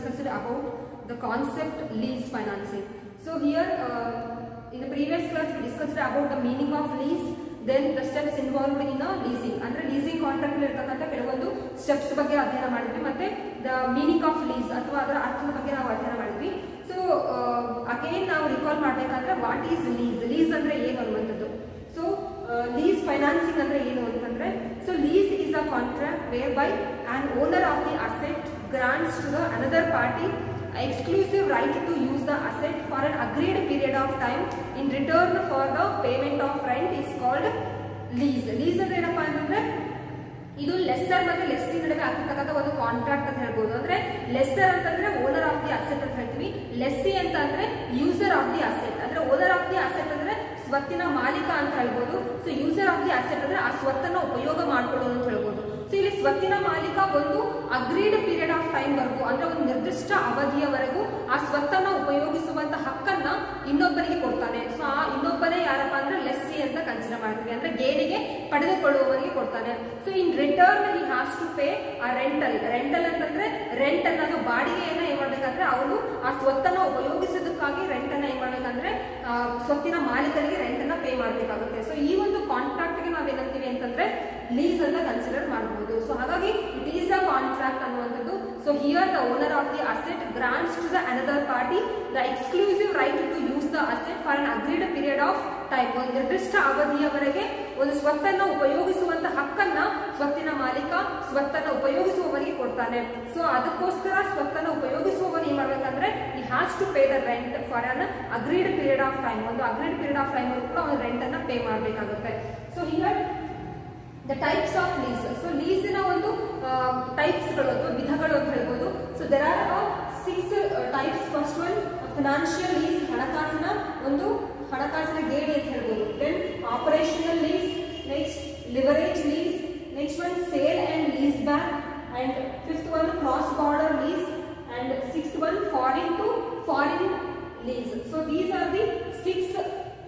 discussed about the concept lease financing. So here uh, in the previous class we discussed about the meaning of lease then the steps involved in a leasing ಅಂದ್ರೆ leasing contract ಇರ್ತಕ್ಕಂಥ ಕೆಲವೊಂದು steps ಬಗ್ಗೆ ಅಧ್ಯಯನ ಮಾಡಿದ್ವಿ ಮತ್ತೆ the meaning of lease ಅಥವಾ ಅದರ ಅರ್ಥದ ಬಗ್ಗೆ ನಾವು ಅಧ್ಯಯನ ಮಾಡಿದ್ವಿ ಸೊ ಅಗೇನ್ ನಾವು ರಿಕಾಲ್ ಮಾಡ್ಬೇಕಂದ್ರೆ ವಾಟ್ ಈಸ್ ಲೀಸ್ ಲೀಸ್ ಅಂದ್ರೆ ಏನು ಅನ್ನುವಂಥದ್ದು ಸೊ ಲೀಸ್ ಫೈನಾನ್ಸಿಂಗ್ ಅಂದ್ರೆ ಏನು ಅಂತಂದ್ರೆ so lease is a contract whereby an owner of the asset grants to the another party exclusive right to use the asset for an agreed period of time in return for the payment of rent is called lease lease ಅಂದ್ರೆ ಏನಪ್ಪಾ ಅಂತಂದ್ರೆ ಇದು lesser ಮತ್ತೆ lessee ನಡುವೆ ಆಗ್ತಕ್ಕಂಥ ಒಂದು contract ಅಂತ ಹೇಳ್ಬೋದು ಅಂದ್ರೆ ಲೆಸ್ಸರ್ ಅಂತಂದ್ರೆ ಓನರ್ ಆಫ್ ದಿ ಅಸೆಟ್ ಅಂತ ಹೇಳ್ತೀವಿ ಲೆಸ್ಸಿ ಅಂತ ಅಂದ್ರೆ ಯೂಸರ್ ಆಫ್ ದಿ ಅಸೆಟ್ ಅಂದ್ರೆ ಓನರ್ ಆಫ್ ದಿ ಅಸೆಟ್ ಅಂದ್ರೆ ಸ್ವತ್ತಿನ ಮಾಲೀಕ ಅಂತ ಹೇಳ್ಬೋದು so user of the asset ಅಂದ್ರೆ ಆ ಸ್ವತ್ತನ್ನ ಉಪಯೋಗ ಮಾಡ್ಕೊಳ್ಳೋದು ಅಂತ ಹೇಳ್ಬೋದು ಸೊ ಇಲ್ಲಿ ಸ್ವತ್ತಿನ ಮಾಲೀಕ ಒಂದು ಅಗ್ರೀಡ್ ಪೀರಿಯಡ್ ಆಫ್ ಟೈಮ್ ವರೆಗೂ ಅಂದ್ರೆ ಒಂದು ನಿರ್ದಿಷ್ಟ ಅವಧಿಯವರೆಗೂ ಆ ಸ್ವತ್ತನ್ನ ಉಪಯೋಗಿಸುವಂತ ಹಕ್ಕನ್ನ ಇನ್ನೊಬ್ಬರಿಗೆ ಕೊಡ್ತಾನೆ ಸೊ ಆ ಇನ್ನೊಬ್ಬನೇ ಯಾರಪ್ಪ ಅಂದ್ರೆ ಲೆಸ್ಸಿ ಅಂತ ಕನ್ಸಿಡರ್ ಮಾಡ್ತೀವಿ ಅಂದ್ರೆ ಗೇಣಿಗೆ ಪಡೆದುಕೊಳ್ಳುವವರಿಗೆ ಕೊಡ್ತಾನೆ so in return he has to pay a rental rental ಅಂತಂದ್ರೆ ರೆಂಟ್ ಅನ್ನೋದು ಬಾಡಿಗೆಯನ್ನ ಏನ್ ಮಾಡ್ಬೇಕಂದ್ರೆ ಅವನು ಆ ಸ್ವತ್ತನ್ನ ಉಪಯೋಗಿಸೋದಕ್ಕಾಗಿ ರೆಂಟ್ ಅನ್ನ ಏನ್ ಮಾಡ್ಬೇಕಂದ್ರೆ ಆ, ಸ್ವತ್ತಿನ ಮಾಲೀಕರಿಗೆ ರೆಂಟ್ ಅನ್ನ ಪೇ ಮಾಡ್ಬೇಕಾಗುತ್ತೆ ಸೊ ಈ ಒಂದು ಕಾಂಟ್ರಾಕ್ಟ್ ಗೆ ನಾವೇನಂತೀವಿ ಅಂತಂದ್ರೆ ಲೀಸ್ ಅಂತ ಕನ್ಸಿಡರ್ ಮಾಡಬಹುದು ಸೊ ಹಾಗಾಗಿ ಇಟ್ ಈಸ್ ಅ ಕಾಂಟ್ರಾಕ್ಟ್ ಅನ್ನುವಂಥದ್ದು so here the owner of the asset grants to the another party the exclusive right to use the asset for an agreed period of time ಒಂದು ನಿರ್ದಿಷ್ಟ ಅವಧಿಯವರೆಗೆ ಒಂದು ಸ್ವತ್ತನ್ನ ಉಪಯೋಗಿಸುವಂತ ಹಕ್ಕನ್ನ ಸ್ವತ್ತಿನ ಮಾಲೀಕ ಸ್ವತ್ತನ್ನ ಉಪಯೋಗಿಸುವವರಿಗೆ ಕೊಡ್ತಾನೆ ಸೊ ಅದಕ್ಕೋಸ್ಕರ ಸ್ವತ್ತನ್ನ ಉಪಯೋಗಿಸುವವನು ಏನ್ ಮಾಡ್ಬೇಕಂದ್ರೆ he has to pay the rent for an agreed period of time ಒಂದು ಅಗ್ರೀಡ್ ಪೀರಿಯಡ್ ಆಫ್ ಟೈಮ್ ಕೂಡ ಒಂದು ರೆಂಟ್ ಅನ್ನ ಪೇ ಮಾಡಬೇಕಾಗುತ್ತೆ so here the types of lease so ಲೀಸಿನ ಒಂದು ಟೈಪ್ಸ್ಗಳು ಅಥವಾ ವಿಧಗಳು ಅಂತ ಹೇಳ್ಬೋದು so there are about six types first one financial lease ಹಣಕಾಸಿನ ಒಂದು ಹಣಕಾಸಿನ ಗೇಣಿ ಅಂತ ಹೇಳ್ಬೋದು then operational lease next leverage lease next one sale and lease back and fifth one cross border lease and sixth one foreign to foreign lease so these are the six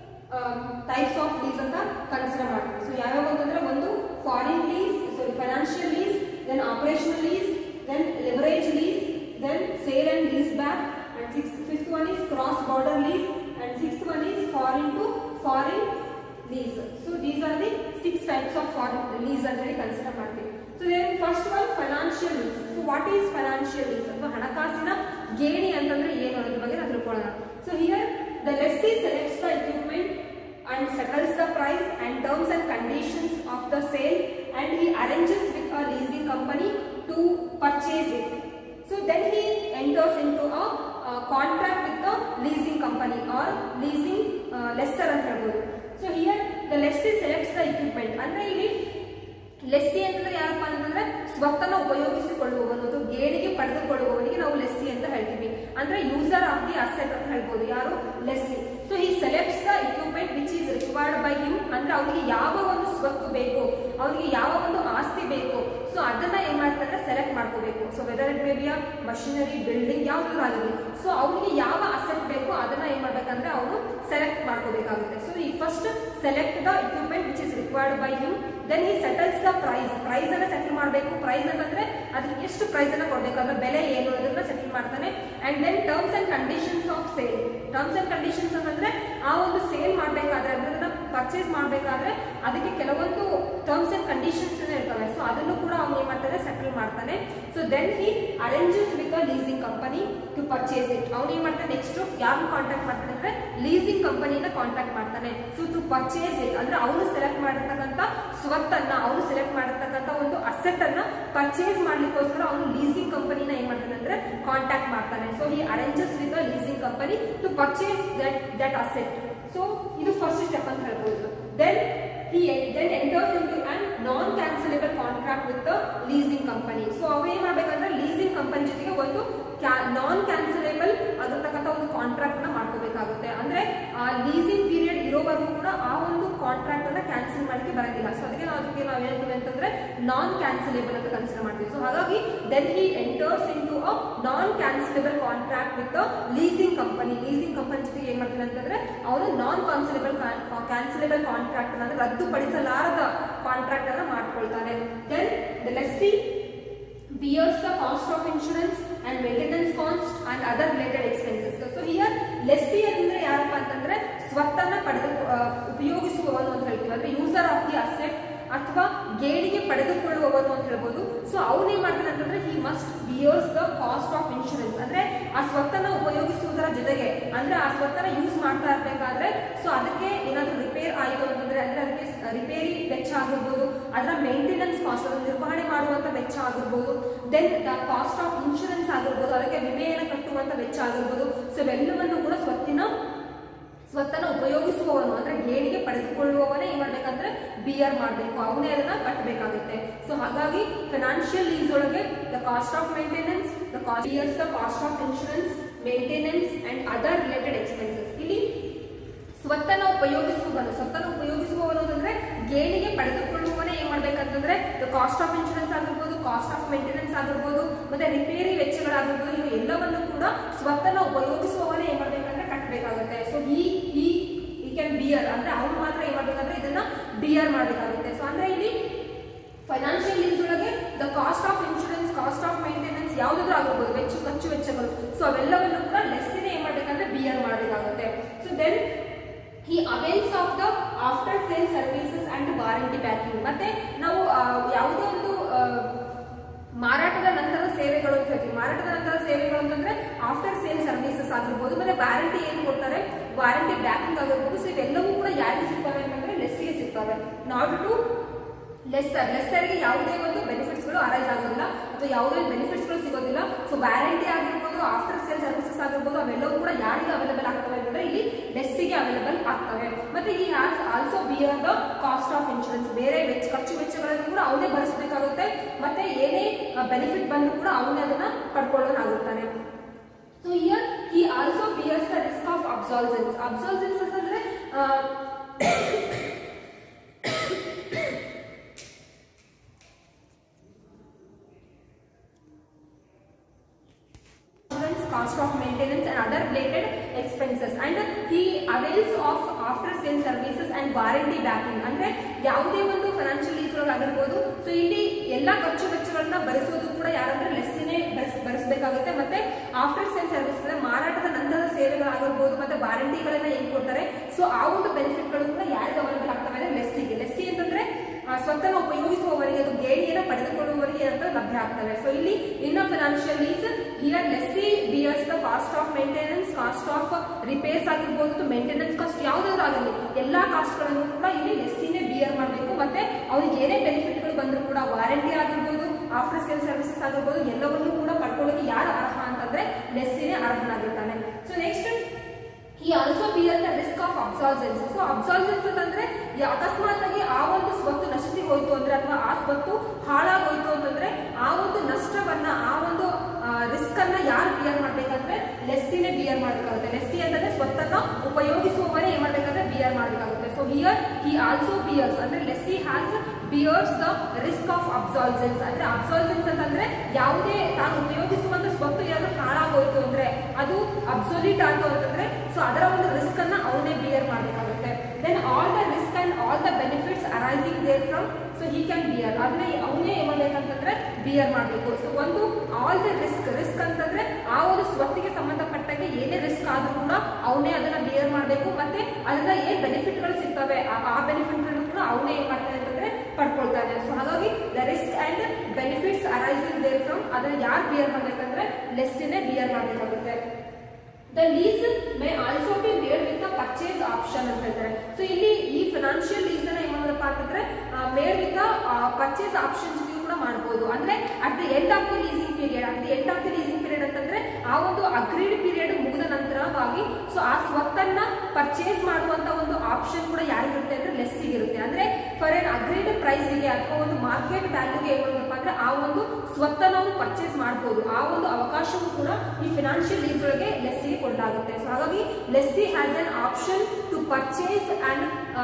types of lease ಅಂತ consider ಮಾಡ್ತೀವಿ so ಯಾವ್ಯಾವ ಅಂತಂದ್ರೆ ಒಂದು foreign lease sorry financial lease then operational lease then leverage lease then sale and lease back and six fifth one is cross border lease and sixth one is foreign to foreign lease so these are the six types of foreign lease ಅಂತ ಹೇಳಿ consider ಮಾಡ್ತೀವಿ so then first one financial lease so what is financial lease ಅಥವಾ ಹಣಕಾಸಿನ ಗೇಣಿ ಅಂತಂದ್ರೆ ಏನು ಅನ್ನೋದ್ರ ಬಗ್ಗೆ ನಾವು ತಿಳ್ಕೊಳ್ಳೋಣ so here the lessee selects the equipment and settles the price and terms and conditions of the sale and he arranges with a leasing company to purchase it. So then he enters into a, uh contract with the leasing company or leasing uh, lessor ಅಂತ ಹೇಳ್ಬೋದು so here the lessee selects the equipment ಅಂದ್ರೆ ಇಲ್ಲಿ lessee ಅಂತಂದ್ರೆ ಯಾರಪ್ಪ ಅಂತಂದ್ರೆ ಸ್ವತ್ತನ್ನ ಉಪಯೋಗಿಸಿಕೊಳ್ಳುವವನು ಅಥವಾ ಗೇಣಿಗೆ ಪಡೆದುಕೊಳ್ಳುವವನಿಗೆ ನಾವು lessee ಅಂತ ಹೇಳ್ತೀವಿ ಅಂದ್ರೆ ಯೂಸರ್ ಆಫ್ ದಿ ಅಸೆಟ್ ಅಂತ ಹೇಳ್ಬೋದು ಯಾರು lessee so he selects the equipment which is required by him ಅಂದ್ರೆ ಅವನಿಗೆ ಯಾವ ಒಂದು ಸ್ವತ್ತು ಬೇಕು ಅವನಿಗೆ ಯಾವ ಒಂದು ಆಸ್ತಿ ಬೇಕು ಸೊ ಅದನ್ನ ಏನ್ ಮಾಡ್ತಾರೆ ಸೆಲೆಕ್ಟ್ ಮಾಡ್ಕೋಬೇಕು so whether it may be a machinery building ಯಾವ್ದು ಆಗಲಿ ಸೊ ಅವನಿಗೆ ಯಾವ ಅಸೆಟ್ ಬೇಕು ಅದನ್ನ ಏನ್ ಮಾಡ್ಬೇಕಂದ್ರೆ ಅವನು ಸೆಲೆಕ್ಟ್ ಮಾಡ್ಕೋಬೇಕಾಗುತ್ತೆ so he first select the equipment which is required by him then he settles the price price ಅನ್ನ ಸೆಟಲ್ ಮಾಡಬೇಕು ಪ್ರೈಸ್ ಅಂತಂದ್ರೆ ಅದಕ್ಕೆ ಎಷ್ಟು ಪ್ರೈಸ್ ಅನ್ನ ಕೊಡ್ಬೇಕು ಅಂದ್ರೆ ಬೆಲೆ ಏನು ಅದನ್ನ ಸೆಟಲ್ ಮಾಡ್ತಾನೆ and then terms and conditions of sale terms and conditions ಅಂತಂದ್ರೆ ಆ ಒಂದು ಸೇಲ್ ಮಾಡ್ಬೇಕಾದ್ರೆ ಅದನ್ನ ಪರ್ಚೇಸ್ ಮಾಡ್ಬೇಕಾದ್ರೆ ಅದಕ್ಕೆ ಕೆಲವೊಂದು ಟರ್ಮ್ಸ್ ಅಂಡ್ ಕಂಡೀಷನ್ಸ್ ಇರ್ತವೆ ಸೊ ಅದನ್ನು ಕೂಡ ಅವ್ನು ಏನ್ ಮಾಡ್ತಾನೆ ಸೆಟಲ್ ಮಾಡ್ತಾನೆ so then he arranges with a leasing company to purchase it ಅವ್ನು ಏನ್ ಮಾಡ್ತಾನೆ ನೆಕ್ಸ್ಟ್ ಯಾರನ್ನ ಕಾಂಟ್ಯಾಕ್ಟ್ ಮಾಡ್ತಾನೆ ಅಂದ್ರೆ ಲೀಸಿಂಗ್ ಕಂಪನಿನ ಕಾಂಟ್ಯಾಕ್ಟ್ ಮಾಡ್ತಾನೆ ಸೊ ಟು ಪರ್ಚೇಸ್ ಇಟ್ ಅಂದ್ರೆ ಅವನು ಸೆಲೆಕ್ಟ್ ಮಾಡಿರ್ತಕ್ಕಂಥ ಸ್ವತ್ತನ್ನ ಅವನು ಸೆಲೆಕ್ಟ್ ಮಾಡಿರ್ತಕ್ಕಂಥ ಒಂದು ಅಸೆಟ್ ಅನ್ನ ಪರ್ಚೇಸ್ ಮಾಡ್ಲಿಕ್ಕೋಸ್ಕರ ಅವನು ಲೀಸಿಂಗ್ ಕಂಪನಿನ ಏನ್ ಮಾಡ್ತಾನೆ ಅಂದ್ರೆ ಕಾಂಟ್ಯಾಕ್ಟ್ ಮಾಡ್ತಾನೆ so he arranges with a leasing company to purchase that that asset so ಇದು ಫಸ್ಟ್ ಸ್ಟೆಪ್ ಅಂತ ಹೇಳ್ಬೋದು then he then enters into an non cancelable contract with the leasing company so ಅವ ಏನ್ ಮಾಡ್ಬೇಕಂದ್ರೆ ಲೀಸಿಂಗ್ ಕಂಪನಿ ಜೊತೆಗೆ ಒಂದು ನಾನ್ ಕ್ಯಾನ್ಸಲೇಬಲ್ ಆಗಿರ್ತಕ್ಕಂಥ ಒಂದು ಕಾಂಟ್ರಾಕ್ಟ್ ನ ಮಾಡ್ಕೋಬೇಕಾಗುತ್ತೆ ಅಂದ್ರೆ ಆ ಲೀಸಿಂಗ್ ಪೀರಿಯಡ್ ಇರೋವರೆಗೂ ಕೂಡ ಆ ಒಂದು ಕಾಂಟ್ರಾಕ್ಟ್ ಅನ್ನ ಕ್ಯಾನ್ಸಲ್ ಮಾಡಲಿಕ್ಕೆ ಬರಂಗಿಲ್ಲ ಸೊ ಅದಕ್ಕೆ ನಾವು ಅದಕ್ಕೆ ನಾವು ಏನಂತೀವಿ ಅಂತಂದ್ರೆ ನಾನ್ ಕ್ಯಾನ್ಸಲೇಬಲ್ ಅಂತ ಕನ್ಸಿಡರ್ ಮಾಡ್ತೀವಿ ಸೊ ಹಾಗಾಗಿ then he enters into a non cancellable contract with leasing company leasing company ಜೊತೆಗೆ ಏನ್ ಮಾಡ್ತಾನೆ ಅಂತಂದ್ರೆ ಅವನು ನಾನ್ ಕಾನ್ಸಲೇಬಲ್ ಕ್ಯಾನ್ಸಲೇಬಲ್ ಕಾಂಟ್ರಾಕ್ಟ್ ಅಂದ್ರೆ ರದ್ದುಪಡಿಸಲಾರದ ಕಾಂಟ್ರಾಕ್ಟ್ ಅನ್ನ ಮಾಡ್ಕೊಳ್ತಾನೆ then the lessee bears the cost of insurance and maintenance cost other related expenses so here lessee ಅಂದ್ರೆ ಯಾರಪ್ಪ ಅಂತಂದ್ರೆ ಸ್ವತ್ತನ್ನ ಪಡೆದು ಆ, ಉಪಯೋಗಿಸುವವನು ಅಂತ ಹೇಳ್ತೀವಿ ಅಂದ್ರೆ ಯೂಸರ್ ಆಫ್ ದಿ ಅಸೆಟ್ ಅಥವಾ ಗೇಣಿಗೆ ಪಡೆದುಕೊಳ್ಳುವವನು ಅಂತ ಹೇಳ್ಬೋದು ಸೊ ಅವನೇನ್ ಮಾಡ್ತಾನೆ ಅಂತಂದ್ರೆ he must bears the cost of insurance ಅಂದ್ರೆ ಆ ಸ್ವತ್ತನ್ನ ಉಪಯೋಗಿಸುವುದರ ಜೊತೆಗೆ ಅಂದ್ರೆ ಆ ಸ್ವತ್ತನ್ನ ಯೂಸ್ ಮಾಡ್ತಾ ಇರ್ಬೇಕಾದ್ರೆ ಸೊ ಅದಕ್ಕೆ ಏನಾದ್ರೂ ರಿಪೇರ್ ಆಯಿತು ಅಂತಂದ್ರೆ ಅಂದ್ರೆ ಅದಕ್ಕೆ ಸ- ರಿಪೇರಿ ವೆಚ್ಚ ಆಗಿರ್ಬೋದು ಅದರ ಮೇಂಟೆನೆನ್ಸ್ ಕಾಸ್ಟ್ ಅದನ್ನ ನಿರ್ವಹಣೆ ಮಾಡುವಂತ ವೆಚ್ಚ ಆಗಿರ್ಬೋದು then the cost of insurance ಆಗಿರ್ಬೋದು ಅದಕ್ಕೆ ವಿಮೆಯನ್ನು ಕಟ್ಟುವಂತ ವೆಚ್ಚ ಆಗಿರ್ಬೋದು ಸೊ ಇವೆಲ್ಲವನ್ನು ಕೂಡ ಸ್ವತ್ತಿನ ಸ್ವತ್ತನ್ನ ಉಪಯೋಗಿಸುವವನು ಅಂದ್ರೆ ಗೇಣಿಗೆ ಪಡೆದುಕೊಳ್ಳುವವನೇ ಏನ್ ಮಾಡ್ಬೇಕಂದ್ರೆ ಬಿಯರ್ ಮಾಡಬೇಕು ಅವನೇ ಅದನ್ನ ಕಟ್ಟಬೇಕಾಗುತ್ತೆ ಸೊ ಹಾಗಾಗಿ ಫಿನಾನ್ಷಿಯಲ್ ಲೀಸ್ ಒಳಗೆ the cost of maintenance the cost years the cost of insurance maintenance and other related expenses ಇಲ್ಲಿ ಸ್ವತ್ತನ್ನ ಉಪಯೋಗಿಸುವವನು ಸ್ವತ್ತನ್ನ ಉಪಯೋಗಿಸುವವನು ಅಂತಂದ್ರೆ ಗೇಣಿಗೆ ಪಡೆದುಕೊಳ್ಳುವವನೇ ಏನ್ ಮಾಡ್ಬೇಕಂತಂದ್ರೆ ಕಾಸ್ಟ್ ಆಫ್ ಇನ್ಶೂರೆನ್ಸ್ ಆಗಿರ್ಬೋದು ಕಾಸ್ಟ್ ಆಫ್ ಮೇಂಟೆನೆನ್ಸ್ ಆಗಿರ್ಬೋದು ಮತ್ತೆ ರಿಪೇರಿ ವೆಚ್ಚಗಳಾಗಿರ್ಬೋದು ಇವು ಎಲ್ಲವನ್ನು ಕೂಡ ಸ್ವತ್ತನ್ನ ಉಪಯೋಗಿಸುವವನೇ ಏನ್ ಮಾಡ್ಬೇಕಂದ್ರೆ ಕಟ್ಟಬೇಕಾಗುತ್ತೆ ಸೊ ಈ ಈ ಈ ಕ್ಯಾನ್ ಬಿಯರ್ ಅಂದ್ರೆ ಅವ್ನು ಮಾತ್ರ ಏನ್ ಮಾಡ್ಬೇಕಂದ್ರೆ ಇದನ್ನ ಬಿಯರ್ ಮಾಡ್ಬೇಕಾಗುತ್ತೆ ಸೊ ಅಂದ್ರೆ ಇಲ್ಲಿ ಫೈನಾನ್ಷಿಯಲ್ ಲೀಸ್ ಒಳಗೆ the cost of insurance cost of maintenance ಯಾವ್ದಾದ್ರು ಆಗಿರ್ಬೋದು ವೆಚ್ಚ ಖರ್ಚು ವೆಚ್ಚಗಳು ಸೊ ಅವೆಲ್ಲವನ್ನು ಕೂಡ ಲೆಸ್ಸಿನೇ ಏನ್ ಮಾಡ್ಬೇಕಂದ್ರೆ ಬಿಯರ್ ಮಾಡಬೇಕಾಗುತ್ತೆ so then he avails of the after sale services and warranty backing ಮತ್ತೆ ನಾವು ಆ, ಯಾವುದೇ ಒಂದು ಆ, ಮಾರಾಟದ ನಂತರದ ಸೇವೆಗಳು ಅಂತ ಹೇಳ್ತೀವಿ ಮಾರಾಟದ ನಂತರದ ಸೇವೆಗಳು ಅಂತಂದ್ರೆ ಆಫ್ಟರ್ ಸೇಲ್ ಸರ್ವಿಸಸ್ ಆಗಿರ್ಬೋದು ಮತ್ತೆ ವಾರಂಟಿ ಏನ್ ಕೊಡ್ತಾರೆ ವಾರಂಟಿ ಬ್ಯಾಕಿಂಗ್ ಆಗಿರ್ಬೋದು ಸೊ ಇವೆಲ್ಲವೂ ಕೂಡ ಯಾರಿಗೆ ಸಿಗ್ತವೆ ಅಂತಂದ್ರೆ ಲೆಸ್ಸಿಗೆ ಸಿಗ್ತವೆ ನಾಟ್ ಟು ಲೆಸ್ಸರ್ ಲೆಸ್ಸರ್ಗೆ ಯಾವುದೇ ಒಂದು ಬೆನಿಫಿಟ್ಸ್ಗಳು ಅರೈಸ್ ಆಗೋದಿಲ್ಲ ಅಥವಾ ಯಾವುದೇ ಬೆನಿಫಿಟ್ಸ್ಗಳು ಸಿಗೋದಿಲ್ಲ ಸೊ ವ್ಯಾರಂಟಿ ಆಗಿರ್ಬೋದು ಆಫ್ಟರ್ ಸೇಲ್ ಸರ್ವಿಸಸ್ ಆಗಿರ್ಬೋದು ಅವೆಲ್ಲವೂ ಕೂಡ ಯಾರಿಗೆ ಅವೈಲೇಬಲ್ ಆಗ್ತವೆ ಅಂತಂದ್ರೆ ಇಲ್ಲಿ ಲೆಸ್ಸಿಗೆ ಅವೈಲೇಬಲ್ ಆಗ್ತವೆ ಮತ್ತೆ he has also bear the cost of insurance ಬೇರೆ ವೆಚ್ಚ ಖರ್ಚು ವೆಚ್ಚಗಳನ್ನು ಕೂಡ ಅವನೇ ಭರಿಸಬೇಕಾಗುತ್ತೆ ಮತ್ತೆ ಏನೇ ಬೆನಿಫಿಟ್ ಬಂದರೂ ಕೂಡ ಅವನೇ ಅದನ್ನ ಪಡ್ಕೊಳ್ಳೋನಾಗುತ್ತಾನೆ so here he also bears the risk of obsolescence obsolescence ಅಂತಂದ್ರೆ ಆ, insurance, cost of maintenance and other related expenses and he avails of after sale services and warranty backing ಅಂದ್ರೆ ಯಾವುದೇ ಒಂದು ಫೈನಾನ್ಷಿಯಲ್ ಲೀಸ್ ಒಳಗೆ ಆಗಿರ್ಬೋದು ಸೊ ಇಲ್ಲಿ ಎಲ್ಲಾ ಖರ್ಚು ವೆಚ್ಚಗಳನ್ನ ಭರಿಸೋದು ಕೂಡ ಯಾರಂದ್ರೆ ಲೆಸ್ಸಿನೇ ಭರಿಸಬೇಕಾಗುತ್ತೆ ಮತ್ತೆ ಆಫ್ಟರ್ ಸೇಲ್ ಸರ್ವಿಸ್ ಮಾರಾಟದ ನಂತರದ ಸೇವೆಗಳಾಗಿರ್ಬೋದು ಮತ್ತೆ ವಾರಂಟಿಗಳನ್ನ ಏನ್ ಕೊಡ್ತಾರೆ ಸೊ ಆ ಒಂದು ಬೆನಿಫಿಟ್ಗಳು ಕೂಡ ಯಾರಿಗೆ ಅವೈಲೇಬಲ್ ಆಗ್ತವೆ ಅಂದ್ರೆ ಲೆಸ್ಸಿಗೆ ಲೆಸ್ಸಿ ಅಂತಂದ್ರೆ ಆ, ಸ್ವತ್ತನ್ನ ಉಪಯೋಗಿಸುವವರಿಗೆ ಅದು ಗೇಣಿಯನ್ನು ಪಡೆದುಕೊಳ್ಳುವವರಿಗೆ ಅಂತ ಲಭ್ಯ ಆಗ್ತವೆ ಸೊ ಇಲ್ಲಿ ಇನ್ನ financial lease here lessee bears the cost of maintenance cost of repairs ಆಗಿರ್ಬೋದು ಮೇಂಟೆನೆನ್ಸ್ ಕಾಸ್ಟ್ ಯಾವ್ದಾದ್ರು ಆಗಲಿ ಎಲ್ಲಾ ಕಾಸ್ಟ್ಗಳನ್ನು ಕೂಡ ಇಲ್ಲಿ ಲೆಸ್ಸಿನೇ ಬಿಯರ್ ಮಾಡಬೇಕು ಮತ್ತೆ ಅವ್ರಿಗೆ ಏನೇ ಬೆನಿಫಿಟ್ಗಳು ಬಂದರೂ ಕೂಡ ವಾರಂಟಿ ಆಗಿರ್ಬೋದು ಆಫ್ಟರ್ ಸೇಲ್ ಸರ್ವಿಸಸ್ ಆಗಿರ್ಬೋದು ಎಲ್ಲವನ್ನೂ ಕೂಡ ಪಡ್ಕೊಳ್ಳೋಕೆ ಯಾರು ಅರ್ಹ ಅಂತಂದ್ರೆ ಲೆಸ್ಸಿನೇ ಅರ್ಹನಾಗಿರ್ತಾನೆ ಸೊ ನೆಕ್ಸ್ಟ್ ಈ also bear the risk of obsolescence so obsolescence ಅಂತಂದ್ರೆ ಈ ಅಕಸ್ಮಾತ್ ಆಗಿ ಆ ಒಂದು ಸ್ವತ್ತು ನಶಿಸಿ ಹೋಯ್ತು ಅಂದ್ರೆ ಅಥವಾ ಆ ಸ್ವತ್ತು ಹಾಳಾಗೋಯ್ತು ಅಂತಂದ್ರೆ ಆ ಒಂದು ನಷ್ಟವನ್ನ ಆ ಒಂದು ರಿಸ್ಕ್ ಅನ್ನ ಯಾರು ಬಿಯರ್ ಮಾಡ್ಬೇಕಂದ್ರೆ ಲೆಸ್ಸಿನೇ ಬಿಯರ್ ಮಾಡ್ಬೇಕಾಗುತ್ತೆ ಲೆಸ್ಸಿ ಅಂತಂದ್ರೆ ಸ್ವತ್ತನ್ನ ಉಪಯೋಗಿಸುವವರೇ ಏನ್ ಮಾಡ್ಬೇಕಂದ್ರೆ ಬಿಯರ್ ಮಾಡ್ಬೇಕಾಗುತ್ತೆ so here he also bears ಅಂದ್ರೆ lessee has bears the risk of obsolescence ಅಂದ್ರೆ ಅಬ್ಸಾಲ್ಜೆನ್ಸ್ ಅಂತಂದ್ರೆ ಯಾವುದೇ ತಾನು ಉಪಯೋಗಿಸುವಂತ ಸ್ವತ್ತು ಏನಾದ್ರು ಹಾಳಾಗೋಯ್ತು ಅಂದ್ರೆ ಅದು ಅಬ್ಸೊಲ್ಯೂಟ್ ಆಯ್ತು ಅಂತಂದ್ರೆ ಸೊ ಅದರ ಒಂದು ರಿಸ್ಕ್ ಅನ್ನ ಅವನೇ ಬಿಯರ್ ಮಾಡಬೇಕಾಗುತ್ತೆ then all the risk and all the benefits arising there from so he can bear ಅದನ್ನ ಅವನೇ ಏನ್ ಮಾಡ್ಬೇಕಂತಂದ್ರೆ ಬಿಯರ್ ಮಾಡಬೇಕು ಸೊ ಒಂದು ಆಲ್ ದ ರಿಸ್ಕ್ ರಿಸ್ಕ್ ಅಂತಂದ್ರೆ ಆ ಒಂದು ಸ್ವತ್ತಿಗೆ ಸಂಬಂಧಪಟ್ಟಾಗೆ ಏನೇ ರಿಸ್ಕ್ ಆದ್ರೂ ಕೂಡ ಅವನೇ ಅದನ್ನ ಬಿಯರ್ ಮಾಡಬೇಕು ಮತ್ತೆ ಅದರಿಂದ ಏನ್ ಬೆನಿಫಿಟ್ಗಳು ಸಿಗ್ತವೆ ಆ- ಆ ಬೆನಿಫಿಟ್ಗಳು ಕೂಡ ಅವನೇ ಏನ್ ಮಾಡ್ತಾನೆ ಅಂತಂದ್ರೆ ಪಡ್ಕೊಳ್ತಾನೆ ಸೊ ಹಾಗಾಗಿ the risk and benefits arising there from ಅದನ್ನ ಯಾರು ಬಿಯರ್ ಮಾಡ್ಬೇಕಂದ್ರೆ ಲೆಸ್ಟಿನೇ ಬಿಯರ್ ಮಾಡಬೇಕಾಗುತ್ತೆ the lease may also be made with the purchase option ಅಂತ ಹೇಳ್ತಾರೆ ಸೊ ಇಲ್ಲಿ ಈ ಫಿನಾನ್ಷಿಯಲ್ ಲೀಸ್ ಅನ್ನ ಏನ್ ಮಾಡೋದಪ್ಪ ಅಂತಂದ್ರೆ ಮೇಡ್ ವಿತ್ ಪರ್ಚೇಸ್ ಆಪ್ಷನ್ ಜೊತೆಗೂ ಕೂಡ ಮಾಡಬಹುದು ಅಂದ್ರೆ at the end of the leasing period at the end of the leasing period ಅಂತಂದ್ರೆ ಆ ಒಂದು ಅಗ್ರೀಡ್ ಪೀರಿಯಡ್ ಮುಗಿದ ನಂತರವಾಗಿ ಸೊ ಆ ಸ್ವತ್ತನ್ನ ಪರ್ಚೇಸ್ ಮಾಡುವಂತ ಒಂದು ಆಪ್ಷನ್ ಕೂಡ ಯಾರಿಗಿರುತ್ತೆ ಅಂದ್ರೆ ಲೆಸ್ಸಿಗೆ ಇರುತ್ತೆ ಅಂದ್ರೆ ಫಾರ್ ಎನ್ ಅಗ್ರೀಡ್ ಪ್ರೈಸ್ಗೆ ಅಥವಾ ಒಂದು ಮಾರ್ಕೆಟ್ ವ್ಯಾಲ್ಯೂಗೆ ಏನ್ ಮಾಡೋದಪ್ಪ ಅಂದ್ರೆ ಆ ಒಂದು ಸ್ವತ್ತನ್ನ ನಾವು ಪರ್ಚೇಸ್ ಮಾಡಬಹುದು ಆ ಒಂದು ಅವಕಾಶವೂ ಕೂಡ ಈ ಫಿನಾನ್ಷಿಯಲ್ ಲೀಸ್ ಒಳಗೆ ಲೆಸ್ಸಿಗೆ ಕೊಡಲಾಗುತ್ತೆ ಸೊ ಹಾಗಾಗಿ lessee has an option to purchase and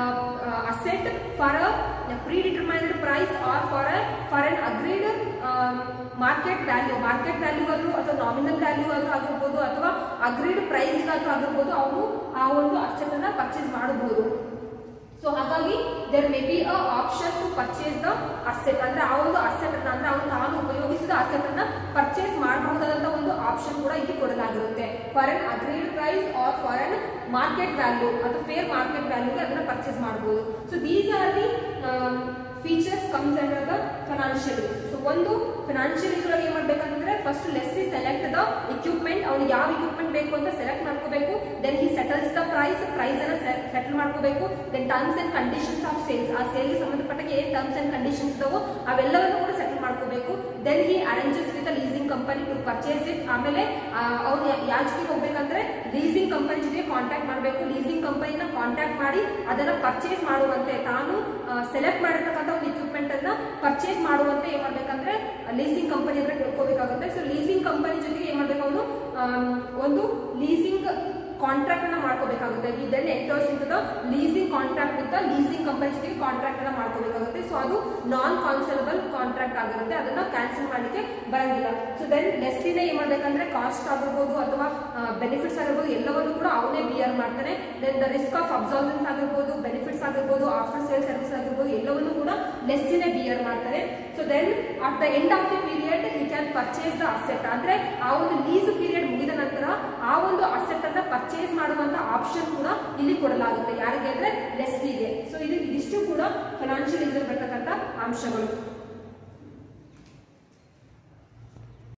asset for a predetermined price or for a for an agreed market value market value ಆದ್ರೂ ಅಥವಾ ನಾಮಿನಲ್ ವ್ಯಾಲ್ಯೂ ಆದ್ರೂ ಆಗಿರ್ಬೋದು ಅಥವಾ ಅಗ್ರೀಡ್ ಪ್ರೈಸ್ ಆದ್ರೂ ಆಗಿರ್ಬೋದು ಅವನು ಆ ಒಂದು ಅಸೆಟ್ ಅನ್ನ ಪರ್ಚೇಸ್ ಮಾಡಬಹುದು ಸೊ ಹಾಗಾಗಿ there may be a option to purchase the asset ಅಂದ್ರೆ ಆ ಒಂದು ಅಸೆಟ್ ಅನ್ನ ಅಂದ್ರೆ ಅವನು ತಾನು ಉಪಯೋಗಿಸಿದ ಅಸೆಟ್ ಅನ್ನ ಪರ್ಚೇಸ್ ಮಾಡಬಹುದಾದಂತ ಒಂದು ಆಪ್ಷನ್ ಕೂಡ ಇಲ್ಲಿ ಕೊಡಲಾಗಿರುತ್ತೆ for an agreed price or for an market value ಅಥವಾ ಫೇರ್ ಮಾರ್ಕೆಟ್ ವ್ಯಾಲ್ಯೂಗೆ ಅದನ್ನ ಪರ್ಚೇಸ್ ಮಾಡಬಹುದು so these are the features comes under the financial so ಒಂದು ಫೈನಾನ್ಷಿಯಲ್ ಒಳಗೆ ಏನ್ ಮಾಡ್ಬೇಕಂತಂದ್ರೆ first lessee select the equipment ಅವ್ನಿಗೆ ಯಾವ ಇಕ್ವಿಪ್ಮೆಂಟ್ ಬೇಕು ಅಂತ ಸೆಲೆಕ್ಟ್ ಮಾಡ್ಕೋಬೇಕು then he settles the price price ಅನ್ನ ಸೆಟಲ್ ಮಾಡ್ಕೋಬೇಕು then terms and conditions of sales ಆ ಸೇಲ್ಗೆ ಸಂಬಂಧಪಟ್ಟಾಗ ಏನ್ ಟರ್ಮ್ಸ್ ಅಂಡ್ ಕಂಡೀಷನ್ಸ್ ಇದಾವೋ ಅವೆಲ್ಲವನ್ನು ಕೂಡ ಸೆಟಲ್ ಮಾಡ್ಕೋಬೇಕು then he arranges with leasing company to purchase it ಆಮೇಲೆ ಅವ್ನು ಯಾವ ಜೊತೆಗೆ ಹೋಗ್ಬೇಕಂದ್ರೆ ಲೀಸಿಂಗ್ ಕಂಪನಿ ಜೊತೆಗೆ ಕಾಂಟ್ಯಾಕ್ಟ್ ಮಾಡಬೇಕು ಲೀಸಿಂಗ್ ಕಂಪನಿನ ಕಾಂಟ್ಯಾಕ್ಟ್ ಮಾಡಿ ಅದನ್ನ ಪರ್ಚೇಸ್ ಮಾಡುವಂತೆ ತಾನು ಸೆಲೆಕ್ಟ್ ಮಾಡಿರ್ತಕ್ಕಂಥ ಒಂದು ಇಕ್ವಿಪ್ಮೆಂಟ್ ಅನ್ನ ಪರ್ಚೇಸ್ ಮಾಡುವಂತೆ ಏನ್ ಮಾಡ್ಬೇಕಂದ್ರೆ ಲೀಸಿಂಗ್ ಕಂಪನಿ ಹತ್ರ ತಿಳ್ಕೊಬೇಕಾಗುತ್ತೆ ಸೊ ಲೀಸಿಂಗ್ ಕಂಪನಿ ಜೊತೆಗೆ ಏನ್ ಮಾಡ್ಬೇಕು ಅವನು ಒಂದು ಲೀಸಿಂಗ್ ಕಾಂಟ್ರಾಕ್ಟ್ ಅನ್ನ ಮಾಡ್ಕೋಬೇಕಾಗುತ್ತೆ ಈ then enters into the leasing contract with leasing company ಜೊತೆಗೆ ಕಾಂಟ್ರಾಕ್ಟ್ ಅನ್ನ ಮಾಡ್ಕೋಬೇಕಾಗುತ್ತೆ ಸೊ ಅದು ನಾನ್ ಕಾನ್ಸಲಬಲ್ ಕಾಂಟ್ರಾಕ್ಟ್ ಆಗಿರುತ್ತೆ ಅದನ್ನ ಕ್ಯಾನ್ಸಲ್ ಮಾಡಲಿಕ್ಕೆ ಬರಂಗಿಲ್ಲ ಸೊ ದೆನ್ ಲೆಸ್ಸಿನ ಏನ್ ಮಾಡ್ಬೇಕಂದ್ರೆ ಕಾಸ್ಟ್ ಆಗಿರ್ಬೋದು ಅಥವಾ ಬೆನಿಫಿಟ್ಸ್ ಆಗಿರ್ಬೋದು ಎಲ್ಲವನ್ನು ಕೂಡ ಅವನೇ ಬಿಯರ್ ಮಾಡ್ತಾನೆ then the risk of obsolescence ಆಗಿರ್ಬೋದು ಬೆನಿಫಿಟ್ಸ್ ಆಗಿರ್ಬೋದು ಆಫ್ಟರ್ ಸೇಲ್ ಸರ್ವಿಸ್ ಆಗಿರ್ಬೋದು ಎಲ್ಲವನ್ನು ಕೂಡ ಲೆಸ್ಸಿನೇ ಬಿಯರ್ ಮಾಡ್ತಾರೆ so then at the end of the period you can purchase the asset ಅಂದ್ರೆ ಆ ಒಂದು ಲೀಸ್ ಪೀರಿಯಡ್ ಮುಗಿದ ನಂತರ ಆ ಒಂದು ಅಸೆಟ್ ಅನ್ನ ಪರ್ಚೇಸ್ ಮಾಡುವಂತ ಆಪ್ಷನ್ ಕೂಡ ಇಲ್ಲಿ ಕೊಡಲಾಗುತ್ತೆ ಯಾರಿಗೆ ಅಂದ್ರೆ ಲೆಸ್ಸಿಗೆ ಸೊ ಇದು ಇದಿಷ್ಟು ಕೂಡ ಫೈನಾನ್ಷಿಯಲ್ ಬರ್ತಕ್ಕಂಥ ಅಂಶಗಳು